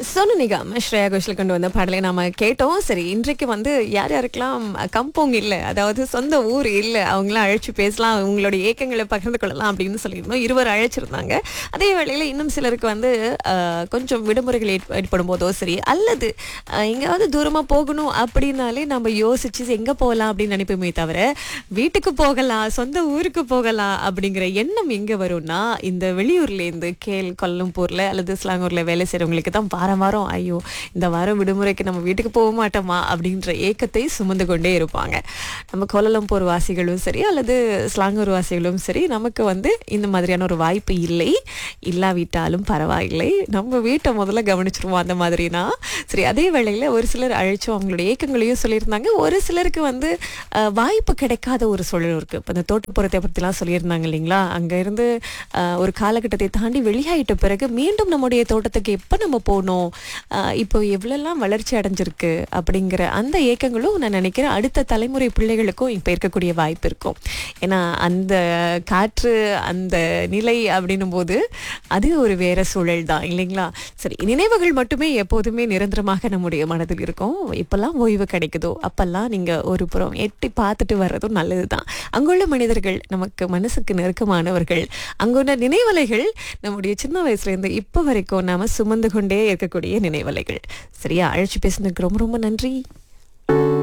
சோனு நிகாம் ஸ்ரேயா கோஷல் கொண்டு வந்த பாடலை நாம கேட்டோம் சரி இன்றைக்கு வந்து யார் யாருக்கெல்லாம் கம்போங் இல்லை அதாவது சொந்த ஊர் இல்லை அவங்களாம் அழைச்சு பேசலாம் அவங்களுடைய ஏக்கங்களை பகிர்ந்து கொள்ளலாம் அப்படின்னு சொல்லியிருந்தோம் இருவர் அழைச்சிருந்தாங்க அதே வேளையில் இன்னும் சிலருக்கு வந்து அஹ், கொஞ்சம் விடுமுறைகள் ஏற்ப- ஏற்படும் போதோ சரி அல்லது அஹ், எங்கேயாவது தூரமாக போகணும் அப்படின்னாலே நம்ம யோசிச்சு எங்கே போகலாம் அப்படின்னு நினைப்போமே தவிர வீட்டுக்கு போகலாம் சொந்த ஊருக்கு போகலாம் அப்படிங்கிற எண்ணம் எங்கே வரும்னா இந்த வெளியூர்லேருந்து கேல் கொல்லம்பூரில் அல்லது ஸ்லாங்கூரில் வேலை செய்கிறவங்களுக்கு தான் வாரம் வாரம் ஐயோ இந்த வாரம் விடுமுறைக்கு நம்ம வீட்டுக்கு போக மாட்டோமா அப்படின்ற ஏக்கத்தை சுமந்து கொண்டே இருப்பாங்க நம்ம கோலலம்பூர் வாசிகளும் சரி அல்லது ஸ்லாங்கூர் வாசிகளும் சரி நமக்கு வந்து இந்த மாதிரியான ஒரு வாய்ப்பு இல்லை இல்லாவிட்டாலும் பரவாயில்லை நம்ம வீட்டை முதல்ல கவனிச்சிருவோம் அந்த மாதிரினா சரி அதே வேளையில் ஒரு சிலர் அழைச்சும் அவங்களுடைய ஏக்கங்களையும் சொல்லியிருந்தாங்க ஒரு சிலருக்கு வந்து அஹ், வாய்ப்பு கிடைக்காத ஒரு சூழல் இருக்குது இப்போ இந்த தோட்டப்புறத்தை பற்றிலாம் சொல்லியிருந்தாங்க இல்லைங்களா அங்கேருந்து ஒரு காலகட்டத்தை தாண்டி வெளியாயிட்ட பிறகு மீண்டும் நம்முடைய தோட்டத்துக்கு எப்போ நம்ம போகணும் அஹ், இப்போ எவ்வளோலாம் வளர்ச்சி அடைஞ்சிருக்கு அப்படிங்கிற அந்த ஏக்கங்களும் நான் நினைக்கிறேன் அடுத்த தலைமுறை பிள்ளைகளுக்கும் இப்போ இருக்கக்கூடிய வாய்ப்பு இருக்கும் ஏன்னா அந்த காற்று அந்த நிலை அப்படின்னும் போது அது ஒரு வேற சூழல் தான் இல்லைங்களா சரி நினைவுகள் மட்டுமே எப்போதுமே நிரந்தரமாக நம்முடைய மனதில் இருக்கும் இப்பெல்லாம் ஓய்வு கிடைக்குதோ அப்பெல்லாம் நீங்க ஒரு புறம் எட்டி பார்த்துட்டு வர்றதும் நல்லது தான் அங்குள்ள மனிதர்கள் நமக்கு மனசுக்கு நெருக்கமானவர்கள் அங்குள்ள நினைவலைகள் நம்முடைய சின்ன வயசுல இருந்து இப்போ வரைக்கும் நாம சுமந்து கொண்டே இருக்கக்கூடிய நினைவலைகள் சரியா அழைச்சி பேசுனதுக்கு ரொம்ப ரொம்ப நன்றி